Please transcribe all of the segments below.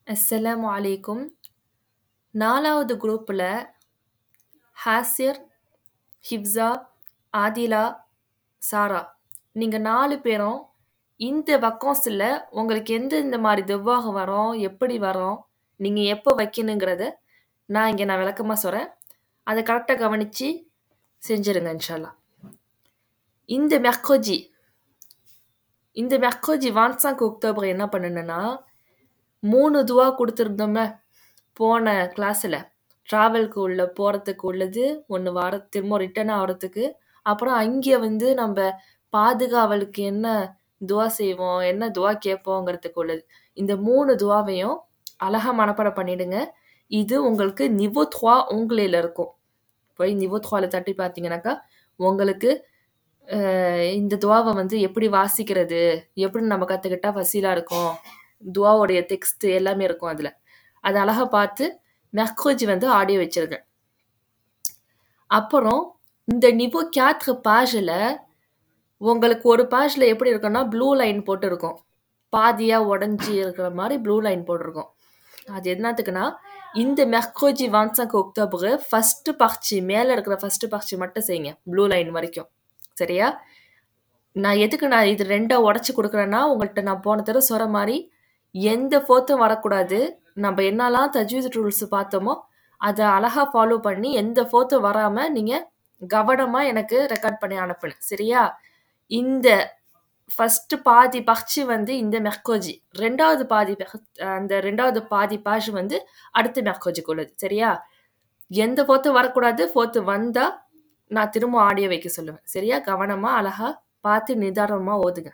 அஸ்ஸலாமு அலைக்கும். 4வது குரூப்ல ஹாசிர், ஹிஃப்ஸா, ஆதிலா, சாரா நீங்க 4 பேரும் இந்த வக்காஸ்ல உங்களுக்கு எந்தெந்த மாரி துவாஹ் வரும், எப்படி வரும், நீங்க எப்போ வைக்கணுங்கிறத நான் இங்க நான் விளக்கமா சொல்றேன். அத கரெக்ட்டா கவனிச்சு செஞ்சிருங்க இன்ஷா அல்லாஹ். இந்த மெர்க்ரஜி இந்த மெர்க்ரஜி 25 அக்டோபர் என்ன பண்ணணும்னா, 3 துவா குடுத்திருந்தோம்ல போன கிளாஸ்ல. டிராவலுக்கு உள்ள போறதுக்கு உள்ளது, 1 வார திரும்ப ரிட்டர்ன் ஆவறதுக்கு, அப்புறம் அங்க வந்து நம்ப பாதுகாவலுக்கு என்ன துவா செய்வோம், என்ன துவா கேட்போங்கிறதுக்கு உள்ளது. இந்த 3 துவாவையும் அழகா மனப்பாடம் பண்ணிடுங்க. இது உங்களுக்கு நிவோ 3 ஆங்கிலேல இருக்கும். போய் நிவோ 3ல தட்டி பார்த்தீங்கன்னாக்கா, உங்களுக்கு அ இந்த துவாவ வந்து எப்படி வாசிக்கிறது, எப்படி நம்ம கத்துக்கிட்டா ஃபசீலா இருக்கும், துவாவுடைய டெக்ஸ்ட் எல்லாமே இருக்கும் அதுல. அத அழகா பார்த்து மெர்க்ரஜி வந்து ஆடியோ வச்சிருங்க. அப்புறம் இந்த நிவோ 4 பேஜ்ல உங்களுக்கு ஒரு பேஜ்ல எப்படி இருக்கும்னா, ப்ளூ லைன் போட்டு இருக்கும். பாதியா உடைஞ்சு இருக்கிற மாரி ப்ளூ லைன் போட்டிருக்கும். அது என்னத்துக்குன்னா, இந்த மெர்க்ரஜி 25 அக்டோபர் ஃபர்ஸ்ட் பர்ச்சி மேல இருக்கிற ஃபர்ஸ்ட் பர்ச்சி மட்டும் செய்யுங்க. ப்ளூ லைன் வரைக்கும். சரியா? நான் எதுக்கு நான் இது 2ஆ உடைச்சு குடுக்குறேன்னா, உங்கள்ட்ட நான் போன தடவ சொன்ன மாரி, எந்த ஃபோர்த்தும் வரக்கூடாது. நம்ப என்னலாம் தஜ்வீத் ரூல்ஸ் பார்த்தோமோ, அத அழகா ஃபாலோ பண்ணி எந்த ஃபோர்த்தும் வராம நீங்க கவனமா எனக்கு ரெக்கார்ட் பண்ணி அனுப்பணும். சரியா? இந்த ஃபர்ஸ்ட் பாதி பர்ச்சி வந்து இந்த மெர்க்ரஜி. 2வது பாதி பெஹ் அந்த 2வது பாதி பேஜ் வந்து அடுத்த மெர்க்ரஜிக்கு உள்ளது. சரியா? எந்த ஃபோர்த்தும் வரக்கூடாது. ஃபோர்த்து வந்தா நான் திரும்ப ஆடியோ வைக்க சொல்லுவேன். சரியா? கவனமா அழகா பார்த்து நிதானமா ஓதுங்க.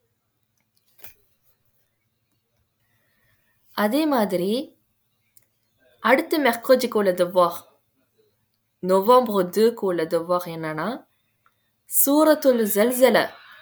அதே மாதிரி அடுத்த மெர்க்ரஜிக்கு உள்ள துவாஹ். நவம்பர் 2க்கு உள்ள துவாஹ் என்னன்னா, சூரத்துல் ஸல்ஸல.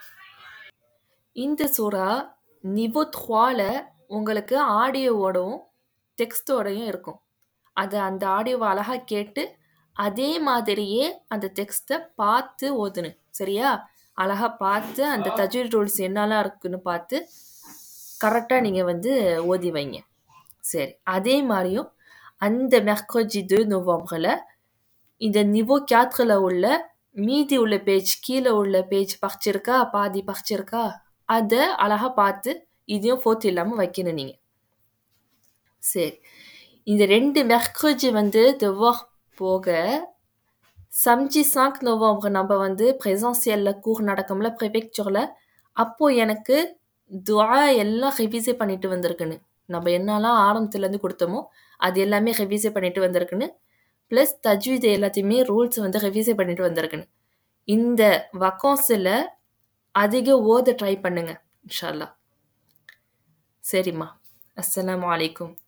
இந்த சூரா நிவோ 3ல உங்களுக்கு ஆடியோவோடவும், டெக்ஸ்ட்டோடயும் இருக்கும். அத அந்த ஆடியோவ அழகா கேட்டு, அதே மாதிரியே அந்த டெக்ஸ்ட்ட பார்த்து ஓதணும். சரியா? அழகா பார்த்து அந்த தஜ்வீத் ரூல்ஸ் என்னலாம் இருக்குன்னு பார்த்து, கரெக்ட்டா நீங்க வந்து ஓதி வைங்க. சரி. அதே மாரியும் அந்த மெர்க்ரஜி 2 நவம்பர்ல இந்த நிவோ 4ல உள்ள மீதி உள்ள பேஜ் கீழ உள்ள பேஜ் பர்ச் இருக்கா, பாதி பர்ச் இருக்கா, அத அழகா பார்த்து இதையும் ஃபோர்த் இல்லாம வைக்கணும் நீங்க. சரி. இந்த 2 மெர்க்ரஜி வந்து துவாஹ் போக, சம்ஜி 5 நவம்பர் நம்ப வந்து பிரசன்சியல்ல கூர் நடக்கும்ல ப்ரிஃபெக்சர்ல, அப்போ எனக்கு துஆ எல்லாம் ரிவிஸே பண்ணிட்டு வந்திருக்கணும். நம்ப என்னலாம் ஆரம்பத்துலருந்து குடுத்தோமோ, அது எல்லாமே ரிவிஸே பண்ணிட்டு வந்திருக்கணும். பிளஸ் தஜ்வீத் எல்லாத்தையுமே ரூல்ஸ் வந்து ரிவிஸே பண்ணிட்டு வந்திருக்கணும். இந்த வக்காஸ்ல அதிக ஓத ட்ரை பண்ணுங்க. இன்ஷா அல்லாஹ். சரிம்மா. அஸ்ஸலாமு அலைக்கும்.